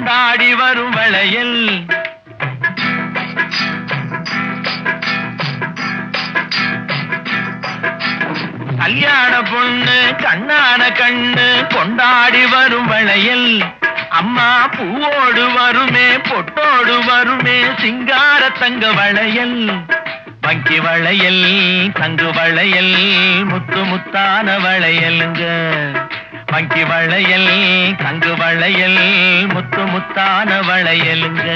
கொண்டாடி வரும் வளையல் கல்யாண பொண்ணு கண்ணான கண்ணு கொண்டாடி வரும் வளையல் அம்மா பூவோடு வருமே பொட்டோடு வருமே சிங்கார தங்க வளையல் வங்கி வளையல் தங்கு வளையல் முத்து முத்தான வளையலுங்க வங்கி வளையல் தங்கு வளையல் முத்து முத்தான வளையலுங்க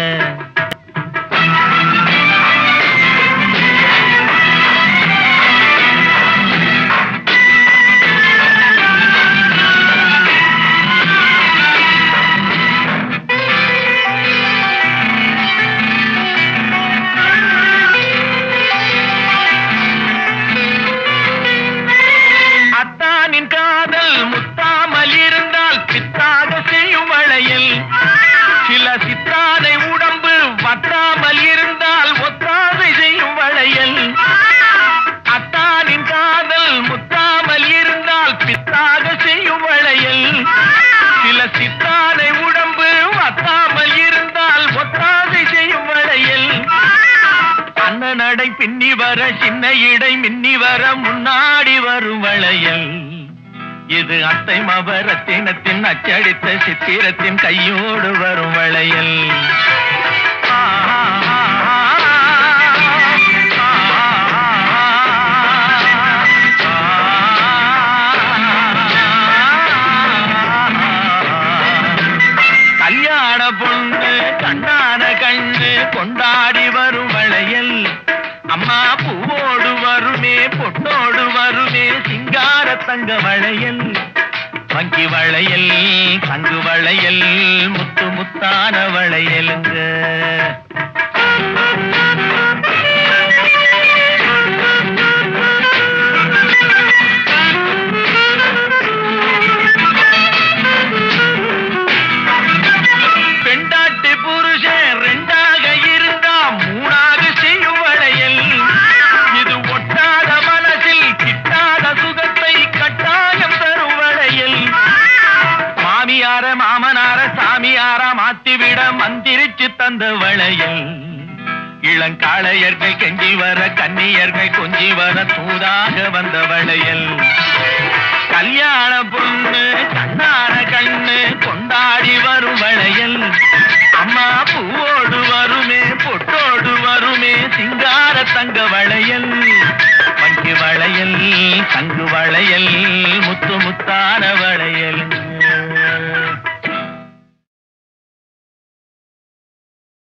அத்தானின் காதல் முத்தாமல் இருந்தால் பித்தாக செய்யும் வளையல் சில சித்தானை உடம்பு வத்தாமல் இருந்தால் ஒத்தாதை செய்யும் வளையல் அத்தானின் காதல் முத்தாமல் இருந்தால் பித்தாக செய்யும் வளையல் சில சித்தானை உடம்பு வத்தாமல் இருந்தால் ஒத்தாதை செய்யும் வளையல் அண்ண நடை பின்னி வர சின்ன இடை மின்னி வர முன்னாடி வரும் வளையல் இது அத்தை மபரத்தினத்தின் அச்சடித்த சித்திரத்தின் கையோடு வரும் வளையல் ஆ, ஆ, ஆ, கல்யாண பொண்ணு கண்ணான கண்ணு கொண்டாடி வரும் வளையல் அம்மா பூவோடு வருமே பொட்டோடு வருமே சிங்கார தங்க வளையல் வங்கி வளையல் தங்கு வளையல் முத்து முத்தான வளையலுங்க பெண்டாட்டி புருஷன் ரெண்டாக இருந்தா மூணாக செய்யும் வளையல் இது ஒட்டாத மனசில் கிட்டாத சுகத்தை கட்டாயம் தரும் வளையல் மாமியார மாமனார சாமியார மாத்திவிட மந்திரிச்சு தந்த வளையல் இளங்காளையர்கள் கெஞ்சி வர கன்னியர்கள் கொஞ்சி வர தூதாக வந்த வளையல் கல்யாண பொண்ணு கண்ணான கண்ணு கொண்டாடி வரும் வளையல் அம்மா பூவோடு வருமே பொட்டோடு வருமே சிங்கார தங்க வளையல் வங்கி வளையல் தங்கு